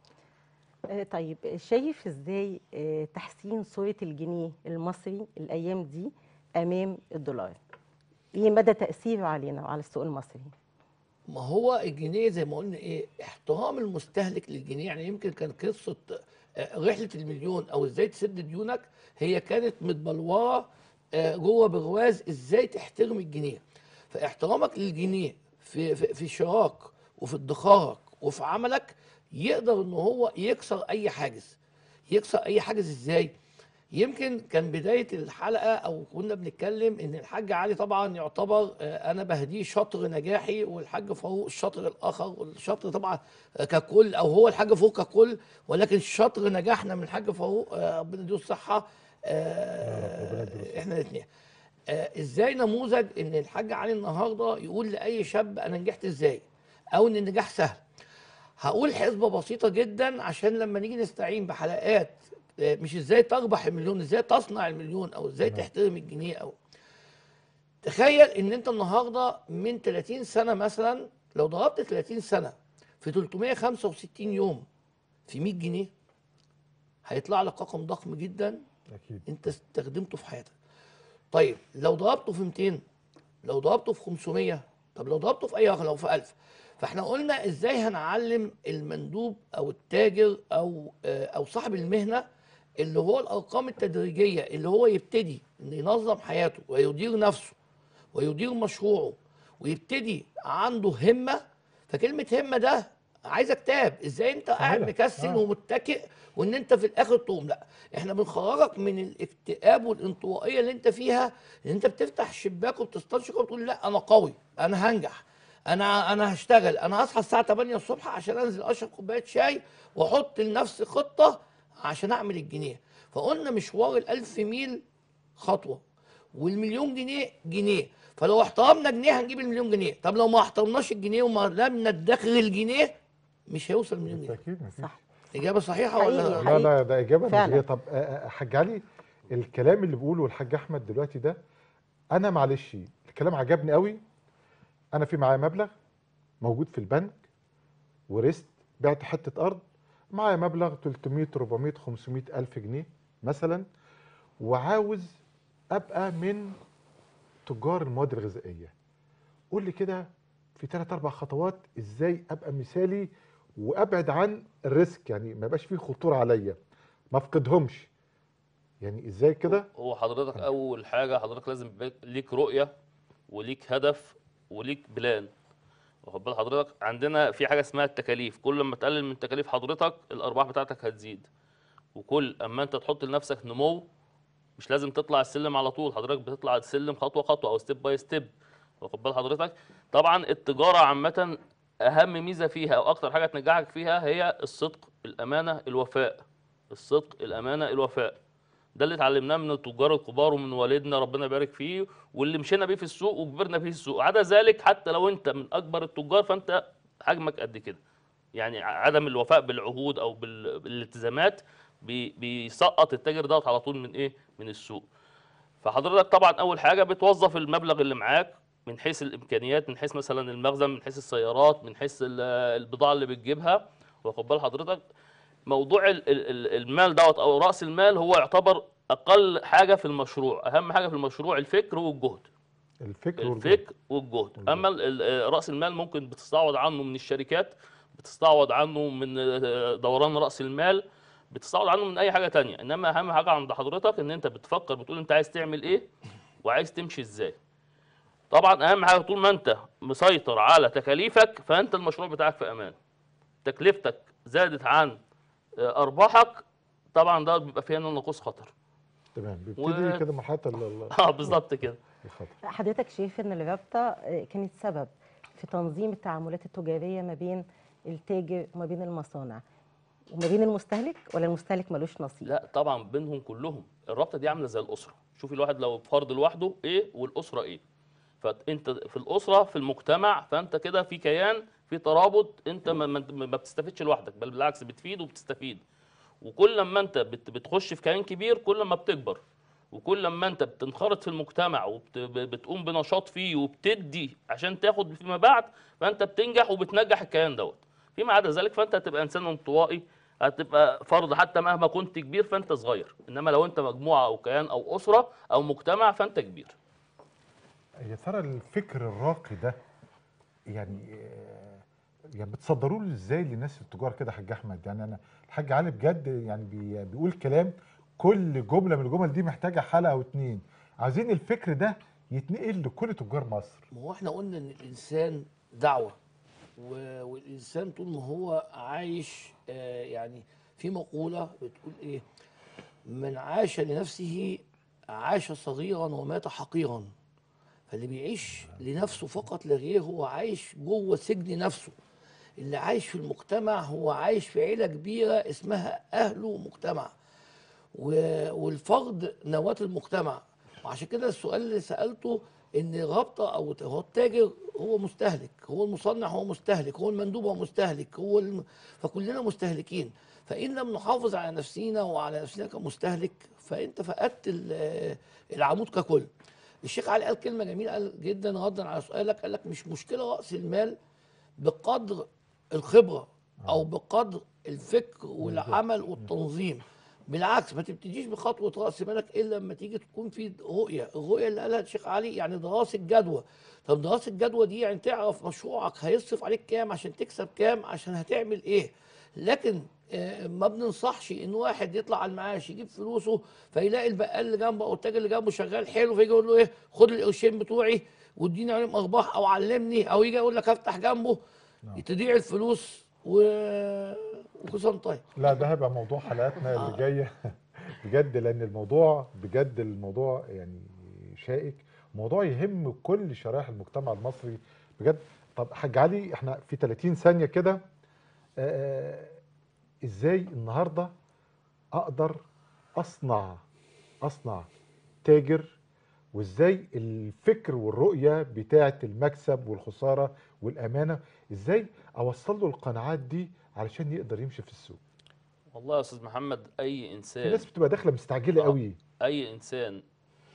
آه، طيب شايف ازاي آه، تحسين صورة الجنيه المصري الأيام دي أمام الدولار؟ ايه مدى تأثيره علينا وعلى السوق المصري؟ ما هو الجنيه زي ما قلنا ايه احترام المستهلك للجنيه يعني يمكن كان قصه آه، رحله المليون او ازاي تسد ديونك هي كانت متبلوره آه، جوه برواز ازاي تحترم الجنيه فاحترامك للجنيه في في, في شراك وفي ادخارك وفي عملك يقدر ان هو يكسر اي حاجز يكسر اي حاجز ازاي يمكن كان بدايه الحلقه او كنا بنتكلم ان الحاج علي طبعا يعتبر آه، انا بهديه شطر نجاحي والحاج فاروق الشطر الاخر والشطر طبعا آه، ككل او هو الحاج فاروق ككل ولكن شطر نجاحنا من الحاج فاروق آه، ربنا يديله الصحه يا رب، ربنا يديله آه، الصحة. احنا الاثنين ازاي نموذج ان الحاج علي النهارده يقول لاي شاب انا نجحت ازاي او ان النجاح سهل هقول حسبة بسيطة جدا عشان لما نيجي نستعين بحلقات آه، مش ازاي تربح المليون ازاي تصنع المليون او ازاي تحترم الجنيه او تخيل ان انت النهارده من 30 سنة مثلا لو ضربت 30 سنة في 365 يوم في 100 جنيه هيطلع لك رقم ضخم جدا اكيد انت استخدمته في حياتك طيب لو ضربته في 200 لو ضربته في 500 طب لو ضربته في اي رقم لو في 1000 فاحنا قلنا ازاي هنعلم المندوب او التاجر او آه، او صاحب المهنه اللي هو الارقام التدريجيه اللي هو يبتدي ان ينظم حياته ويدير نفسه ويدير مشروعه ويبتدي عنده همه فكلمه همه ده عايزه كتاب ازاي انت قاعد سهلة. مكسل آه. ومتكئ وان انت في الاخر تقوم لا احنا بنخرجك من الاكتئاب والانطوائيه اللي انت فيها ان انت بتفتح الشباك وبتستنشق وبتقول لا انا قوي انا هنجح انا انا هشتغل انا هصحى الساعه 8 الصبح عشان انزل اشرب كوبايه شاي واحط لنفسي خطه عشان اعمل الجنيه فقلنا مشوار الألف ميل خطوه والمليون جنيه جنيه فلو احترمنا جنيه هنجيب المليون جنيه طب لو ما احترمناش الجنيه وما لم ندخر الجنيه مش هيوصل المليون جنيه بالتاكيد مفيش. صح اجابه صحيحه حقيقي. ولا لا لا ده اجابه فعلا. نظريه طب آه، آه، حاج علي الكلام اللي بيقوله الحاج احمد دلوقتي ده انا معلش الكلام عجبني قوي انا في معايا مبلغ موجود في البنك ورثت بعت حته ارض معايا مبلغ 300 400 500 الف جنيه مثلا وعاوز ابقى من تجار المواد الغذائيه قول لي كده في ثلاث اربع خطوات ازاي ابقى مثالي وابعد عن الريسك يعني ما يبقاش فيه خطوره عليا ما افقدهمش يعني ازاي كده هو حضرتك اول حاجه حضرتك لازم يبقى ليك رؤيه وليك هدف وليك بلان واخد بال حضرتك عندنا في حاجه اسمها التكاليف كل ما تقلل من تكاليف حضرتك الارباح بتاعتك هتزيد وكل اما انت تحط لنفسك نمو مش لازم تطلع السلم على طول حضرتك بتطلع السلم خطوه خطوه او ستيب باي ستيب واخد بال حضرتك طبعا التجاره عامه اهم ميزه فيها او اكتر حاجه تنجحك فيها هي الصدق الامانه الوفاء الصدق الامانه الوفاء ده اللي اتعلمناه من التجار الكبار ومن والدنا ربنا يبارك فيه واللي مشينا بيه في السوق وكبرنا بيه في السوق عدا ذلك حتى لو انت من اكبر التجار فانت حجمك قد كده يعني عدم الوفاء بالعهود او بال- بالالتزامات بي- بيسقط التاجر دوت على طول من ايه من السوق فحضرتك طبعا اول حاجه بتوظف المبلغ اللي معاك من حيث الامكانيات من حيث مثلا المخزن من حيث السيارات من حيث ال- البضاعه اللي بتجيبها واخد بال حضرتك موضوع ال- ال- ال- المال دوت او راس المال هو يعتبر اقل حاجه في المشروع اهم حاجه في المشروع الفكر والجهد الفكر والجهد. الفكر والجهد اما ال- ال- راس المال ممكن بتستعوض عنه من الشركات بتستعوض عنه من آه، دوران راس المال بتستعوض عنه من اي حاجه تانية انما اهم حاجه عند حضرتك ان انت بتفكر بتقول انت عايز تعمل ايه وعايز تمشي ازاي طبعا اهم حاجه طول ما انت مسيطر على تكاليفك فانت المشروع بتاعك في امان تكلفتك زادت عن آه، ارباحك طبعا ده بيبقى فيها نقص خطر تمام بيبتدي و- كده مرحله ال- ال- اه بالظبط كده الخطر حضرتك شايف ان الرابطه آه، كانت سبب في تنظيم التعاملات التجاريه ما بين التاجر وما بين المصانع وما بين المستهلك ولا المستهلك ملوش نصيب لا طبعا بينهم كلهم الرابطه دي عامله زي الاسره شوفي الواحد لو فرد لوحده ايه والاسره ايه فانت في الاسره في المجتمع فانت كده في كيان في ترابط انت ما, ما ما بتستفيدش لوحدك بل بالعكس بتفيد وبتستفيد وكل لما انت بت بتخش في كيان كبير كل ما بتكبر وكل لما انت بتنخرط في المجتمع وبتقوم بنشاط فيه وبتدي عشان تاخد فيما بعد فانت بتنجح وبتنجح الكيان دوت فيما عدا ذلك فانت هتبقى انسان انطوائي هتبقى فرد حتى مهما كنت كبير فانت صغير انما لو انت مجموعه او كيان او اسره او مجتمع فانت كبير يا ترى الفكر الراقي ده يعني آه، يعني بتصدروا له ازاي للناس التجار كده يا حاج احمد يعني انا الحاج علي بجد يعني بي بيقول كلام كل جمله من الجمل دي محتاجه حلقه او اتنين عايزين الفكر ده يتنقل لكل تجار مصر ما هو احنا قلنا ان الانسان دعوه و- والانسان طول ما هو عايش آه، يعني في مقوله بتقول ايه من عاش لنفسه عاش صغيرا ومات حقيرا فاللي بيعيش لنفسه فقط لا غير هو عايش جوه سجن نفسه اللي عايش في المجتمع هو عايش في عيله كبيره اسمها اهله ومجتمع و- والفرد نواة المجتمع وعشان كده السؤال اللي سألته ان الرابطة او هو التاجر هو مستهلك هو المصنع هو مستهلك هو المندوب هو مستهلك هو الم... فكلنا مستهلكين فإن لم نحافظ على نفسينا وعلى نفسنا كمستهلك فأنت فقدت ال- العمود ككل الشيخ علي قال كلمة جميلة قال جدا ردا على سؤالك قال لك مش مشكلة رأس المال بقدر الخبرة أو بقدر الفكر والعمل والتنظيم بالعكس ما تبتديش بخطوه راس مالك الا لما تيجي تكون في رؤيه، الرؤيه اللي قالها الشيخ علي يعني دراسه جدوى. طب دراسه الجدوى دي يعني تعرف مشروعك هيصرف عليك كام عشان تكسب كام عشان هتعمل ايه. لكن آه، ما بننصحش ان واحد يطلع على المعاش يجيب فلوسه فيلاقي البقال اللي جنبه او التاجر اللي جنبه شغال حلو فيجي يقول له ايه خد القرشين بتوعي واديني عليهم ارباح او علمني او يجي يقول لك افتح جنبه تضيع الفلوس و وكل طيب لا ده هيبقى موضوع حلقاتنا اللي جايه بجد لان الموضوع بجد الموضوع يعني شائك موضوع يهم كل شرائح المجتمع المصري بجد طب حاج علي احنا في 30 ثانيه كده آه، ازاي النهارده اقدر اصنع اصنع تاجر وازاي الفكر والرؤيه بتاعه المكسب والخساره والامانه ازاي اوصل له القناعات دي علشان يقدر يمشي في السوق والله يا استاذ محمد اي في انسان ناس بتبقى داخله مستعجله آه. قوي اي انسان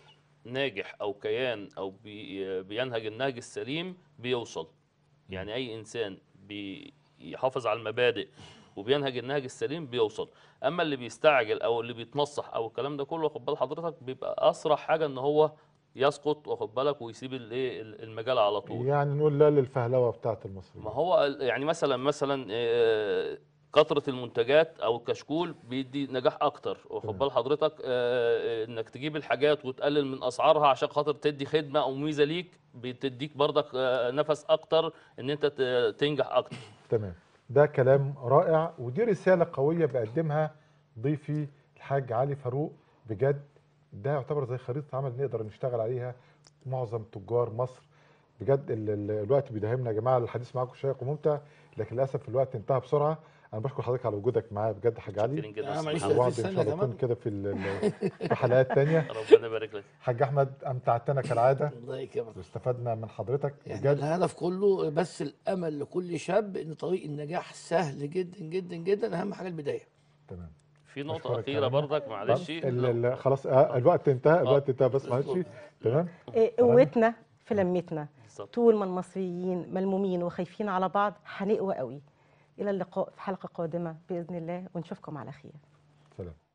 ناجح او كيان او بي بينهج النهج السليم بيوصل يعني اي انسان بيحافظ على المبادئ وبينهج النهج السليم بيوصل اما اللي بيستعجل او اللي بيتنصح او الكلام ده كله واخد بال حضرتك بيبقى اسرع حاجه ان هو يسقط واخد بالك ويسيب الايه المجال على طول يعني نقول لا للفهلوه بتاعه المصريين ما هو ال- يعني مثلا مثلا آه، كثره المنتجات او الكشكول بيدي نجاح اكتر واخد بال حضرتك آه، انك تجيب الحاجات وتقلل من اسعارها عشان خاطر تدي خدمه او ميزه ليك بتديك برضك آه، نفس اكتر ان انت ت- تنجح اكتر تمام ده كلام رائع ودي رساله قويه بقدمها ضيفي الحاج علي فاروق بجد ده يعتبر زي خريطه عمل نقدر نشتغل عليها معظم تجار مصر بجد ال- ال- الوقت بيداهمنا يا جماعه الحديث معاكم شيق وممتع لكن للاسف الوقت انتهى بسرعه انا بشكر حضرتك على وجودك معايا بجد يا حاج علي شاكرين جدا آه، أستاذ معلش محمد. وبعض ان 30 شاء الله ثانية نكون كمان. كده في ال- ال- في حلقات تانية ربنا يبارك لك حاج احمد امتعتنا كالعاده الله يكرمك واستفدنا من حضرتك يعني بجد الهدف كله بس الامل لكل شاب ان طريق النجاح سهل جدا جدا جدا اهم حاجه البدايه تمام في نقطه أشكرك اخيره كمان. برضك معلش ال- ال- خلاص آه، الوقت انتهى الوقت انتهى بس معلش تمام إيه، قوتنا في لمتنا بالظبط. طول ما المصريين ملمومين وخايفين على بعض هنقوى قوي الى اللقاء في حلقه قادمه باذن الله ونشوفكم على خير سلام